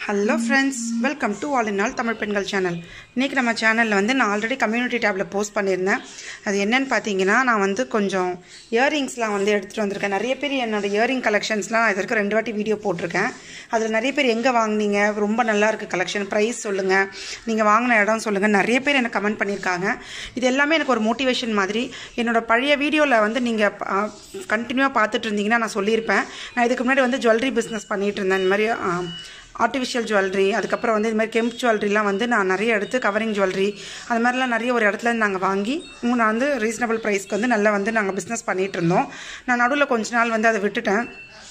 hello friends welcome to all in all Tamil பெண்கள் channel இன்றைக்கி நம்ம சேனலில் வந்து நான் ஆல்ரெடி கம்யூனிட்டி டேப்பில் போஸ்ட் பண்ணியிருந்தேன் அது என்னன்னு பார்த்தீங்கன்னா நான் வந்து கொஞ்சம் இயரிங்ஸ்லாம் வந்து எடுத்துகிட்டு வந்திருக்கேன் நிறைய பேர் என்னோடய இயரிங் கலெக்ஷன்ஸ்லாம் இது வரைக்கும் ரெண்டு வாட்டி வீடியோ போட்டிருக்கேன் அதில் நிறைய பேர் எங்கே வாங்குனீங்க ரொம்ப நல்லா இருக்குது கலெக்ஷன் ப்ரைஸ் சொல்லுங்கள் நீங்கள் வாங்கின இடம் சொல்லுங்கள் நிறைய பேர் எனக்கு கமெண்ட் பண்ணியிருக்காங்க இது எல்லாமே எனக்கு ஒரு மோட்டிவேஷன் மாதிரி என்னோட பழைய வீடியோவில் வந்து நீங்கள் கண்டினியூவாக பார்த்துட்டு இருந்தீங்கன்னா நான் சொல்லியிருப்பேன் நான் இதுக்கு முன்னாடி வந்து ஜுவல்லரி பிஸ்னஸ் பண்ணிகிட்டு இருந்தேன் இந்த மாதிரி ஆ, ஆர்டிஃபிஷியல் ஜுவல்லரி அதுக்கப்புறம் வந்து இது மாதிரி கெம்ப் ஜுவல்லரிலாம் வந்து நான் நிறைய எடுத்து கவரிங் ஜுவல்லரி அது மாதிரிலாம் நிறைய ஒரு இடத்துல இருந்து நாங்கள் வாங்கி உம், நான் வந்து ரீசனபிள் ப்ரைஸ்க்கு வந்து நல்லா வந்து நாங்கள் பிஸ்னஸ் பண்ணிகிட்டு இருந்தோம் நான் நடுவில் கொஞ்ச நாள் வந்து அதை விட்டுட்டேன்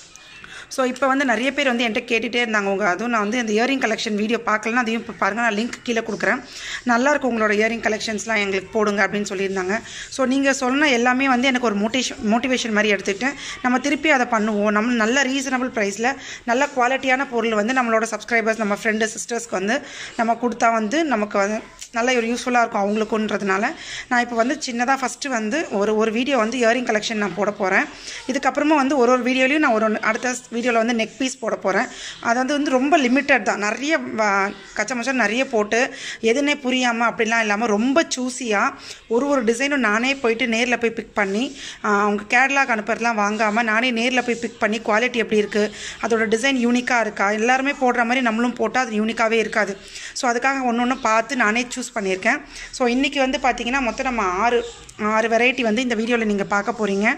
ஸோ இப்போ வந்து நிறைய பேர் வந்து என்கிட்ட கேட்டுகிட்டே இருந்தாங்க உங்கள் அதுவும் நான் வந்து இந்த இயரிங் கலெக்ஷன் வீடியோ பார்க்கலன்னா அதையும் இப்போ பாருங்கள் நான் லிங்க் கீழே கொடுக்குறேன் நல்லா இருக்கும் உங்களோட இயரிங் கலெக்ஷன்ஸ்லாம் எங்களுக்கு போடுங்க அப்படின்னு சொல்லியிருந்தாங்க ஸோ நீங்கள் சொன்ன எல்லாமே வந்து எனக்கு ஒரு மோட்டிவேஷன் மோட்டிவேஷன் மாதிரி எடுத்துக்கிட்டு நம்ம திருப்பி அதை பண்ணுவோம் நம்ம நல்ல ரீசனபிள் ப்ரைஸில் நல்ல குவாலிட்டியான பொருள் வந்து நம்மளோட சப்ஸ்கிரைபர்ஸ் நம்ம ஃப்ரெண்டு சிஸ்டர்ஸ்க்கு வந்து நம்ம கொடுத்தா வந்து நமக்கு வந்து நல்ல ஒரு யூஸ்ஃபுல்லாக இருக்கும் அவங்களுக்குன்றதுனால நான் இப்போ வந்து சின்னதாக ஃபஸ்ட்டு வந்து ஒரு ஒரு வீடியோ வந்து இயரிங் கலெக்ஷன் நான் போட போகிறேன் இதுக்கப்புறமா வந்து ஒரு ஒரு வீடியோலையும் நான் ஒரு ஒரு அடுத்த வீடியோவில் வந்து நெக் பீஸ் போட போகிறேன் அது வந்து வந்து ரொம்ப லிமிட்டட் தான் நிறைய வ- கச்சமச்சம் நிறைய போட்டு எதுனே புரியாமல் அப்படிலாம் இல்லாமல் ரொம்ப சூஸியாக ஒரு ஒரு டிசைனும் நானே போயிட்டு நேரில் போய் பிக் பண்ணி ஆஹ், அவங்க கேட்லாக் அனுப்புறதுலாம் வாங்காமல் நானே நேரில் போய் பிக் பண்ணி குவாலிட்டி எப்படி இருக்குது அதோட டிசைன் யூனிக்காக இருக்கா எல்லாருமே போடுற மாதிரி நம்மளும் போட்டால் அது யூனிக்காகவே இருக்காது ஸோ அதுக்காக ஒன்று ஒன்று பார்த்து நானே சூஸ் பண்ணியிருக்கேன் ஸோ இன்றைக்கி வந்து பார்த்திங்கன்னா மொத்தம் நம்ம ஆறு ஆறு வெரைட்டி வந்து இந்த வீடியோவில் நீங்கள் பார்க்க போகிறீங்க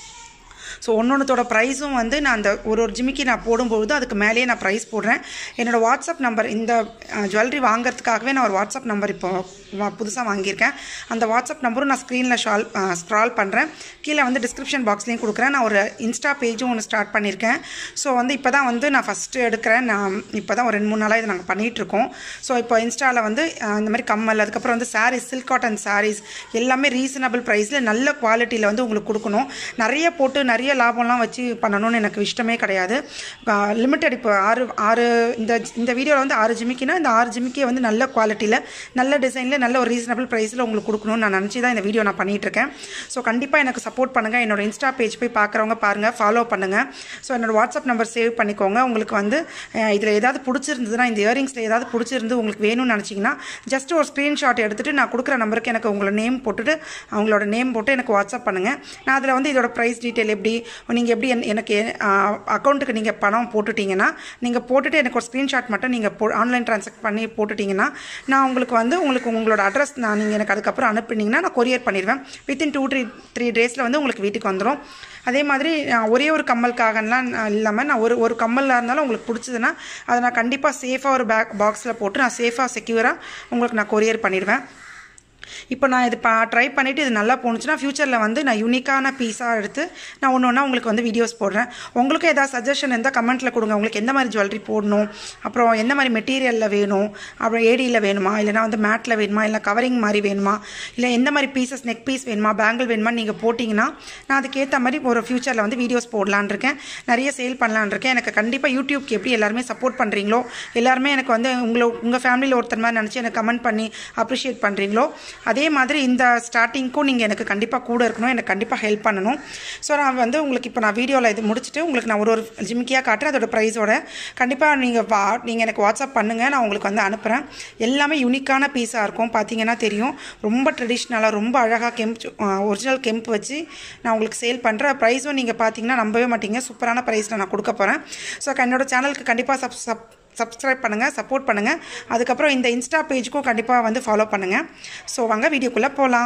ஸோ ஒன்றொன்றத்தோட ப்ரைஸும் வந்து நான் அந்த ஒரு ஒரு ஜிமிக்கி நான் போடும்பொழுது அதுக்கு மேலேயே நான் ப்ரைஸ் போடுறேன் என்னோட வாட்ஸ்அப் நம்பர் இந்த ஜுவல்லரி வாங்குறதுக்காகவே நான் ஒரு வாட்ஸ்அப் நம்பர் இப்போ புதுசாக வாங்கியிருக்கேன் அந்த வாட்ஸ்அப் நம்பரும் நான் ஸ்க்ரீனில் ஷால் ஸ்க்ரால் பண்ணுறேன் கீழே வந்து டிஸ்கிரிப்ஷன் பாக்ஸ்லேயும் கொடுக்குறேன் நான் ஒரு இன்ஸ்டா பேஜும் ஒன்று ஸ்டார்ட் பண்ணியிருக்கேன் ஸோ வந்து இப்போ தான் வந்து நான் ஃபஸ்ட்டு எடுக்கிறேன் நான் இப்போ தான் ஒரு ரெண்டு மூணு நாளாக இதை நாங்கள் பண்ணிகிட்ருக்கோம் ஸோ இப்போ இன்ஸ்டாவில் வந்து அஹ், இந்த மாதிரி கம்மல் அதுக்கப்புறம் வந்து சாரீஸ் சில்க் காட்டன் சாரீஸ் எல்லாமே ரீசனபிள் ப்ரைஸில் நல்ல குவாலிட்டியில் வந்து உங்களுக்கு கொடுக்கணும் நிறைய போட்டு நிறைய லாபம்லாம் வச்சு பண்ணணும்னு எனக்கு இஷ்டமே கிடையாது லிமிட்டட் இப்போ ஆறு ஆறு இந்த இந்த வீடியோவில் வந்து ஆறு ஜிமிக்கினா இந்த ஆறு ஜிமிக்கியை வந்து நல்ல குவாலிட்டியில் நல்ல டிசைனில் நல்ல ஒரு ரீசனபிள் ப்ரைஸில் உங்களுக்கு கொடுக்கணும்னு நான் நினச்சி தான் இந்த வீடியோ நான் பண்ணிட்டு இருக்கேன் ஸோ கண்டிப்பாக எனக்கு சப்போர்ட் பண்ணுங்கள் என்னோட இன்ஸ்டா பேஜ் போய் பார்க்குறவங்க பாருங்கள் ஃபாலோ பண்ணுங்கள் ஸோ என்னோட வாட்ஸ்அப் நம்பர் சேவ் பண்ணிக்கோங்க உங்களுக்கு வந்து இதில் ஏதாவது பிடிச்சிருந்ததுன்னா இந்த இயரிங்ஸில் ஏதாவது பிடிச்சிருந்து உங்களுக்கு வேணும்னு நினச்சிங்கன்னா ஜஸ்ட் ஒரு ஸ்க்ரீன்ஷாட் எடுத்துகிட்டு நான் கொடுக்குற நம்பருக்கு எனக்கு உங்களோட நேம் போட்டுட்டு அவங்களோட நேம் போட்டு எனக்கு வாட்ஸ்அப் பண்ணுங்கள் நான் அதில் வந்து இதோட ப்ரைஸ் டீட்டெயில் எப்படி நீங்கள் எப்படி என்- எனக்கு அக்கௌண்ட்டுக்கு நீங்கள் பணம் போட்டுட்டீங்கன்னா நீங்கள் போட்டுட்டு எனக்கு ஒரு ஸ்க்ரீன்ஷாட் மட்டும் நீங்கள் போ ஆன்லைன் ட்ரான்சாக்ட் பண்ணி போட்டுட்டீங்கன்னா நான் உங்களுக்கு வந்து உங்களுக்கு உங்களோட அட்ரஸ் நான் நீங்கள் எனக்கு அதுக்கப்புறம் அனுப்புனீங்கன்னா நான் கொரியர் பண்ணிடுவேன் வித்தின் டூ த்ரீ த்ரீ டேஸில் வந்து உங்களுக்கு வீட்டுக்கு வந்துடும் அதே மாதிரி நான் ஒரே ஒரு கம்மலுக்காகலாம் இல்லாமல் நான் ஒரு ஒரு கம்மலாக இருந்தாலும் உங்களுக்கு பிடிச்சதுன்னா அதை நான் கண்டிப்பாக சேஃபாக ஒரு பேக் பாக்ஸில் போட்டு நான் சேஃபாக செக்யூராக உங்களுக்கு நான் கொரியர் பண்ணிடுவேன் இப்போ நான் இது பா ட்ரை பண்ணிவிட்டு இது நல்லா போணுச்சுன்னா ஃப்யூச்சரில் வந்து நான் யூனிக்கான பீஸாக எடுத்து நான் ஒன்று ஒன்றா உங்களுக்கு வந்து வீடியோஸ் போடுறேன் உங்களுக்கு ஏதாவது சஜஷன் இருந்தால் கமெண்ட்டில் கொடுங்க உங்களுக்கு எந்த மாதிரி ஜுவல்லரி போடணும் அப்புறம் எந்த மாதிரி மெட்டீரியலில் வேணும் அப்புறம் ஏடியில் வேணுமா இல்லைனா வந்து மேட்டில் வேணுமா இல்லை கவரிங் மாதிரி வேணுமா இல்லை எந்த மாதிரி பீசஸ் நெக் பீஸ் வேணுமா பேங்கிள் வேணுமா நீங்கள் போட்டிங்கன்னா நான் அதுக்கேற்ற மாதிரி ஒரு ஃப்யூச்சரில் வந்து வீடியோஸ் போடலான் இருக்கேன் நிறைய சேல் பண்ணலான் இருக்கேன் எனக்கு கண்டிப்பாக யூடியூப்க்கு எப்படி எல்லாருமே சப்போர்ட் பண்ணுறீங்களோ எல்லாருமே எனக்கு வந்து உங்களை உங்கள் ஃபேமிலியில் ஒருத்தர் மாதிரி நினச்சி எனக்கு கமெண்ட் பண்ணி அப்ரிஷியேட் பண்ணுறீங்களோ அதே மாதிரி இந்த ஸ்டார்டிங்க்கும் நீங்கள் எனக்கு கண்டிப்பாக கூட இருக்கணும் எனக்கு கண்டிப்பாக ஹெல்ப் பண்ணணும் ஸோ நான் வந்து உங்களுக்கு இப்போ நான் வீடியோவில் இது முடிச்சுட்டு உங்களுக்கு நான் ஒரு ஒரு ஜிமிக்கியாக காட்டுறேன் அதோட ப்ரைஸோட கண்டிப்பாக நீங்கள் வா நீங்கள் எனக்கு வாட்ஸ்அப் பண்ணுங்கள் நான் உங்களுக்கு வந்து அனுப்புகிறேன் எல்லாமே யூனிக்கான பீஸாக இருக்கும் பார்த்தீங்கன்னா தெரியும் ரொம்ப ட்ரெடிஷ்னலாக ரொம்ப அழகாக கெம்ப் ஒரிஜினல் கெம்ப் வச்சு நான் உங்களுக்கு சேல் பண்ணுறேன் ப்ரைஸும் நீங்கள் பார்த்தீங்கன்னா நம்பவே மாட்டீங்க சூப்பரான ப்ரைஸில் நான் கொடுக்க போகிறேன் ஸோ என்னோட சேனலுக்கு கண்டிப்பாக சப் சப் சப்ஸ்கிரைப் பண்ணுங்கள் சப்போர்ட் பண்ணுங்கள் அதுக்கப்புறம் இந்த இன்ஸ்டா பேஜுக்கும் கண்டிப்பாக வந்து ஃபாலோ பண்ணுங்கள் ஸோ வாங்க வீடியோக்குள்ளே போகலாம்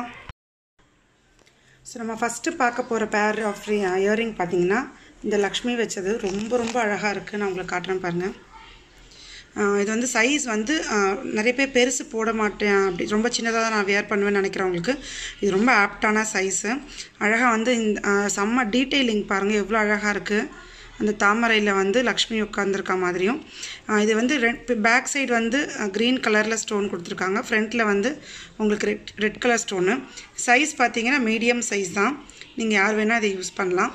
ஸோ நம்ம ஃபஸ்ட்டு பார்க்க போகிற பேர் ஆஃப் இயரிங் பார்த்தீங்கன்னா இந்த லக்ஷ்மி வச்சது ரொம்ப ரொம்ப அழகாக இருக்குது நான் உங்களுக்கு காட்டுறேன் பாருங்கள் ஆஹ் இது வந்து சைஸ் வந்து ஆஹ் நிறைய பேர் பெருசு போட மாட்டேன் அப்படி ரொம்ப சின்னதாக தான் நான் வேர் பண்ணுவேன்னு நினைக்கிறவங்களுக்கு இது ரொம்ப ஆப்டான சைஸு அழகாக வந்து இந்த ஆஹ் செம்ம டீட்டெயிலிங் பாருங்கள் எவ்வளோ அழகாக இருக்குது அந்த தாமரையில் வந்து லக்ஷ்மி உட்காந்துருக்க மாதிரியும் ஆஹ் இது வந்து ரெட் பேக் சைடு வந்து க்ரீன் கலரில் ஸ்டோன் கொடுத்துருக்காங்க ஃப்ரண்ட்டில் வந்து உங்களுக்கு red red colour stone size பார்த்தீங்கன்னா மீடியம் சைஸ் தான் நீங்கள் யார் வேணால் இதை யூஸ் பண்ணலாம்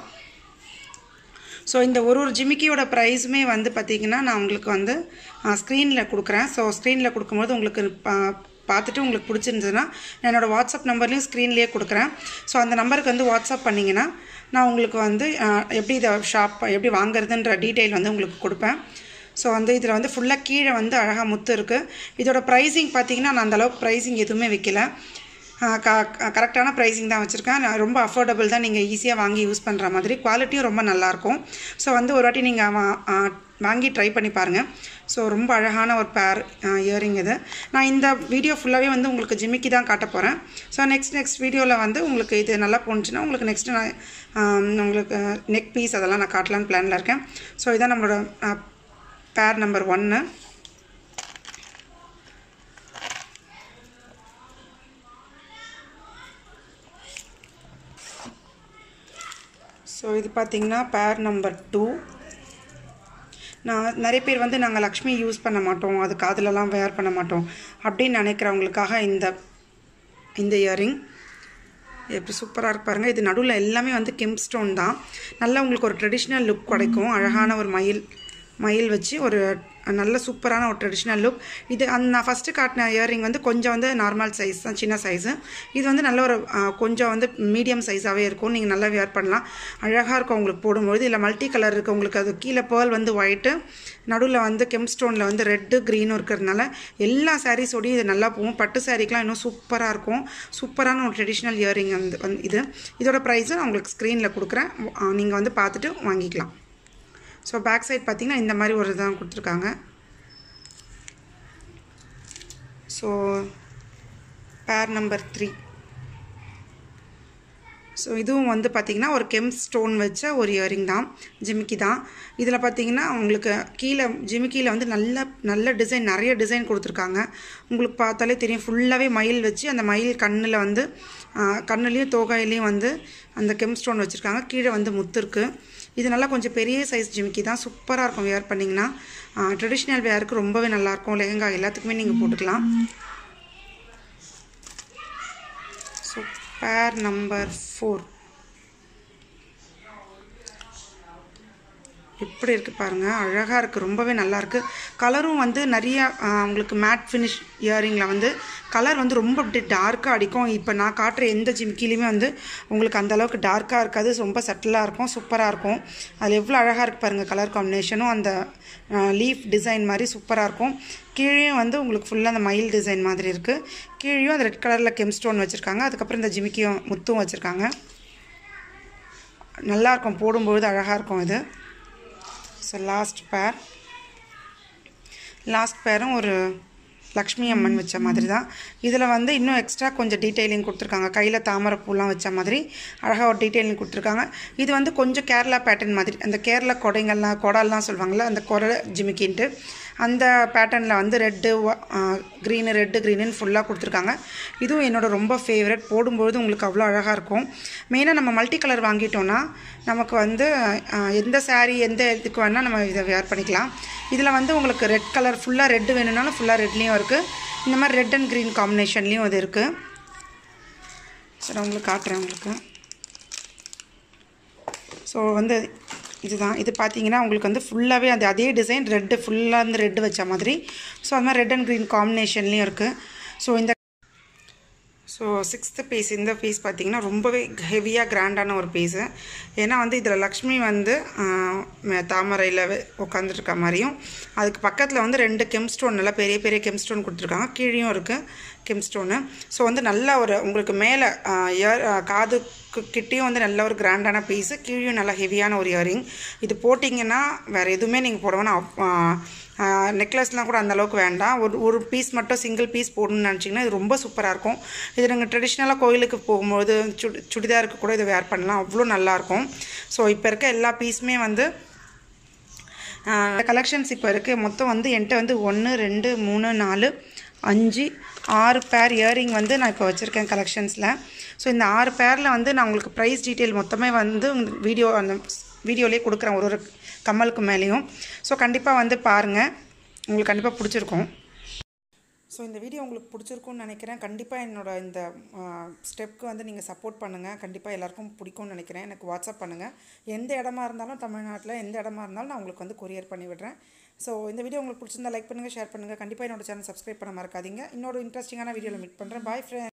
ஸோ இந்த ஒரு ஒரு ஜிமிக்கியோட ப்ரைஸுமே வந்து பார்த்திங்கன்னா நான் உங்களுக்கு வந்து ஸ்க்ரீனில் கொடுக்குறேன் ஸோ ஸ்க்ரீனில் கொடுக்கும்போது உங்களுக்கு பா- பார்த்துட்டு உங்களுக்கு பிடிச்சிருந்ததுன்னா நான் என்னோடய வாட்ஸ்அப் நம்பர்லேயும் ஸ்க்ரீன்லேயே கொடுக்குறேன் ஸோ அந்த நம்பருக்கு வந்து வாட்ஸ்அப் பண்ணிங்கன்னா நான் உங்களுக்கு வந்து அஹ், எப்படி இதை ஷாப் எப்படி வாங்குறதுன்ற டீட்டெயில் வந்து உங்களுக்கு கொடுப்பேன் ஸோ வந்து இதில் வந்து ஃபுல்லாக கீழே வந்து அழகாக முத்து இருக்குது இதோட ப்ரைஸிங் பார்த்தீங்கன்னா நான் அந்தளவுக்கு ப்ரைஸிங் எதுவுமே வைக்கல க கரெக்டான ப்ரைஸிங் தான் வச்சுருக்கேன் நான் ரொம்ப அஃபோர்டபுள் தான் நீங்கள் ஈஸியாக வாங்கி யூஸ் பண்ணுற மாதிரி குவாலிட்டியும் ரொம்ப நல்லாயிருக்கும் ஸோ வந்து ஒரு வாட்டி நீங்கள் வாங்கி ட்ரை பண்ணி பாருங்கள் ஸோ ரொம்ப அழகான ஒரு பேர் இயரிங் இது நான் இந்த வீடியோ ஃபுல்லாகவே வந்து உங்களுக்கு ஜிமிக்கி தான் காட்ட போகிறேன் ஸோ நெக்ஸ்ட் நெக்ஸ்ட் வீடியோவில் வந்து உங்களுக்கு இது நல்லா போணுச்சுன்னா உங்களுக்கு நெக்ஸ்ட்டு நான் உங்களுக்கு நெக் பீஸ் அதெல்லாம் நான் காட்டலான்னு பிளானில் இருக்கேன் ஸோ இதான் நம்மளோட பேர் நம்பர் ஒன்று ஸோ இது பார்த்திங்கன்னா பேர் நம்பர் டூ நான் நிறைய பேர் வந்து நாங்கள் லக்ஷ்மி யூஸ் பண்ண மாட்டோம் அது காதிலலாம் வேர் பண்ண மாட்டோம் அப்படின்னு நினைக்கிறவங்களுக்காக இந்த இந்த இயரிங் எப்படி சூப்பராக இருக்கு பாருங்கள் இது நடுவில் எல்லாமே வந்து கெம் ஸ்டோன் தான் நல்லா உங்களுக்கு ஒரு ட்ரெடிஷ்னல் லுக் கிடைக்கும் அழகான ஒரு மயில் மயில் வச்சு ஒரு நல்ல சூப்பரான ஒரு ட்ரெடிஷ்னல் லுக் இது அந்த நான் ஃபஸ்ட்டு காட்டின இயரிங் வந்து கொஞ்சம் வந்து நார்மல் சைஸ் தான் சின்ன சைஸு இது வந்து நல்ல ஒரு கொஞ்சம் வந்து மீடியம் சைஸாகவே இருக்கும் நீங்கள் நல்லா வியர் பண்ணலாம் அழகாக இருக்கும் உங்களுக்கு போடும்போது இல்லை மல்டி கலர் இருக்குது உங்களுக்கு அது கீழே பேர்ல் வந்து ஒயிட்டு நடுவில் வந்து கெம் ஸ்டோனில் வந்து ரெட்டு க்ரீனும் இருக்கிறதுனால எல்லா சாரீஸோடையும் இது நல்லா போகும் பட்டு சாரீக்கெலாம் இன்னும் சூப்பராக இருக்கும் சூப்பரான ஒரு ட்ரெடிஷ்னல் இயரிங் வந்து வந்து இது இதோட ப்ரைஸும் நான் உங்களுக்கு ஸ்க்ரீனில் கொடுக்குறேன் நீங்கள் வந்து பார்த்துட்டு வாங்கிக்கலாம் ஸோ பேக் சைட் பார்த்திங்கன்னா இந்த மாதிரி ஒரு இதான் கொடுத்துருக்காங்க ஸோ பேர் நம்பர் த்ரீ ஸோ இதுவும் வந்து பார்த்திங்கன்னா ஒரு கெம் ஸ்டோன் வச்ச ஒரு இயரிங் தான் ஜிமிக்கி தான் இதில் பார்த்தீங்கன்னா உங்களுக்கு கீழே ஜிமிக்கியில் வந்து நல்ல நல்ல டிசைன் நிறைய டிசைன் கொடுத்துருக்காங்க உங்களுக்கு பார்த்தாலே தெரியும் ஃபுல்லாகவே மயில் வச்சு அந்த மயில் கண்ணில் வந்து கண்ணுலேயும் தோகையிலையும் வந்து அந்த கெம் ஸ்டோன் வச்சுருக்காங்க கீழே வந்து முத்து இருக்குது இது நல்லா கொஞ்சம் பெரிய சைஸ் ஜிமிக்கி தான் சூப்பராக இருக்கும் வேர் பண்ணிங்கன்னா ட்ரெடிஷ்னல் வேருக்கு ரொம்பவே நல்லாயிருக்கும் லெஹங்கா எல்லாத்துக்குமே நீங்கள் போட்டுக்கலாம் ஸோ பேர் நம்பர் ஃபோர் எப்படி இருக்குது பாருங்கள் அழகாக இருக்குது ரொம்பவே நல்லாயிருக்கு கலரும் வந்து நிறைய உங்களுக்கு மேட் ஃபினிஷ் இயரிங்கில் வந்து கலர் வந்து ரொம்ப அப்படி டார்க்காக அடிக்கும் இப்போ நான் காட்டுற எந்த ஜிம்கிலையுமே வந்து உங்களுக்கு அந்தளவுக்கு டார்க்காக இருக்காது ரொம்ப சட்டிலாக இருக்கும் சூப்பராக இருக்கும் அதில் எவ்வளோ அழகாக இருக்குது பாருங்கள் கலர் காம்பினேஷனும் அந்த லீஃப் டிசைன் மாதிரி சூப்பராக இருக்கும் கீழே வந்து உங்களுக்கு ஃபுல்லாக அந்த மயில் டிசைன் மாதிரி இருக்குது கீழேயும் அந்த ரெட் கலரில் கெம் ஸ்டோன் வச்சுருக்காங்க அதுக்கப்புறம் இந்த ஜிமிக்கியும் முத்தும் வச்சுருக்காங்க நல்லாயிருக்கும் போடும்பொழுது அழகாக இருக்கும் இது ஸோ லாஸ்ட் பேர் லாஸ்ட் பேரும் ஒரு லக்ஷ்மி அம்மன் வச்ச மாதிரி தான் இதில் வந்து இன்னும் எக்ஸ்ட்ரா கொஞ்சம் டீட்டெயிலிங் கொடுத்துருக்காங்க கையில் தாமரை பூலாம் வச்ச மாதிரி அழகாக ஒரு டீட்டெயிலிங் கொடுத்துருக்காங்க இது வந்து கொஞ்சம் கேரளா பேட்டர்ன் மாதிரி அந்த கேரளா கொடைங்கள்லாம் கொடால்லாம் சொல்லுவாங்கள்ல அந்த கொடை ஜிமிக்கின்ட்டு அந்த பேட்டர்னில் வந்து ரெட்டு க்ரீனு ரெட்டு க்ரீனுன்னு ஃபுல்லாக கொடுத்துருக்காங்க இதுவும் என்னோட ரொம்ப ஃபேவரட் போடும்பொழுது உங்களுக்கு அவ்வளோ அழகாக இருக்கும் மெயினாக நம்ம மல்டி கலர் வாங்கிட்டோன்னா நமக்கு வந்து எந்த சாரீ எந்த இதுக்கு வேணால் நம்ம இதை வேர் பண்ணிக்கலாம் இதில் வந்து உங்களுக்கு ரெட் கலர் ஃபுல்லாக ரெட்டு வேணும்னாலும் ஃபுல்லாக ரெட்லேயும் இருக்குது இந்த மாதிரி ரெட் அண்ட் க்ரீன் காம்பினேஷன்லேயும் இது இருக்குது சரி உங்களுக்கு காட்டுறேன் உங்களுக்கு ஸோ வந்து இதுதான் இது பார்த்தீங்கன்னா உங்களுக்கு வந்து ஃபுல்லாகவே அந்த அதே டிசைன் ரெட்டு ஃபுல்லாக வந்து ரெட்டு வச்ச மாதிரி ஸோ அது மாதிரி ரெட் அண்ட் க்ரீன் காம்பினேஷன்லேயும் இருக்குது ஸோ இந்த ஸோ சிக்ஸ்த்து பீஸ் இந்த பீஸ் பார்த்திங்கன்னா ரொம்பவே ஹெவியாக கிராண்டான ஒரு பீஸு ஏன்னா வந்து இதில் லக்ஷ்மி வந்து தாமரையில் உட்காந்துருக்க மாதிரியும் அதுக்கு பக்கத்தில் வந்து ரெண்டு கெம் ஸ்டோன் நல்லா பெரிய பெரிய கெம் ஸ்டோன் கொடுத்துருக்காங்க கீழேயும் இருக்குது கெம் ஸ்டோனு ஸோ வந்து நல்ல ஒரு உங்களுக்கு மேலே இயர் காது கிட்டேயும் வந்து நல்ல ஒரு கிராண்டான பீஸு கீழேயும் நல்லா ஹெவியான ஒரு இயரிங் இது போட்டிங்கன்னா வேறு எதுவுமே நீங்கள் போட வேணாம் நெக்லஸ்லாம் கூட அந்தளவுக்கு வேண்டாம் ஒரு ஒரு பீஸ் மட்டும் சிங்கிள் பீஸ் போடணும்னு நினச்சிங்கன்னா இது ரொம்ப சூப்பராக இருக்கும் இது நாங்கள் ட்ரெடிஷ்னலாக கோயிலுக்கு போகும்போது சுடி சுடிதாருக்கு கூட இதை வேர் பண்ணலாம் அவ்வளோ நல்லாயிருக்கும் ஸோ இப்போ இருக்க எல்லா பீஸுமே வந்து கலெக்ஷன்ஸ் இப்போ இருக்குது மொத்தம் வந்து என்கிட்ட வந்து ஒன்று ரெண்டு மூணு நாலு அஞ்சு ஆறு பேர் இயரிங் வந்து நான் இப்போ வச்சுருக்கேன் கலெக்ஷன்ஸில் ஸோ இந்த ஆறு பேரில் வந்து நான் உங்களுக்கு ப்ரைஸ் டீட்டெயில் மொத்தமே வந்து வீடியோ அந்த வீடியோலேயே கொடுக்குறேன் ஒரு ஒரு கம்மலுக்கு மேலேயும் ஸோ கண்டிப்பாக வந்து பாருங்கள் உங்களுக்கு கண்டிப்பாக பிடிச்சிருக்கும் ஸோ இந்த வீடியோ உங்களுக்கு பிடிச்சிருக்கும்னு நினைக்கிறேன் கண்டிப்பாக என்னோட இந்த ஸ்டெப்க்கு வந்து நீங்கள் சப்போர்ட் பண்ணுங்கள் கண்டிப்பாக எல்லாருக்கும் பிடிக்கும்னு நினைக்கிறேன் எனக்கு வாட்ஸ்அப் பண்ணுங்கள் எந்த இடமா இருந்தாலும் தமிழ்நாட்டில் எந்த இடமா இருந்தாலும் நான் உங்களுக்கு வந்து கொரியர் பண்ணி விடுறேன் ஸோ இந்த வீடியோ உங்களுக்கு பிடிச்சிருந்தா லைக் பண்ணுங்கள் ஷேர் பண்ணுங்கள் கண்டிப்பாக என்னோட சேனல் சப்ஸ்கிரைப் பண்ண மறக்காதீங்க இன்னொரு இன்ட்ரெஸ்டிங்கான வீடியோவில் மீட் பண்ணுறேன் பாய் ஃப்ரெண்ட்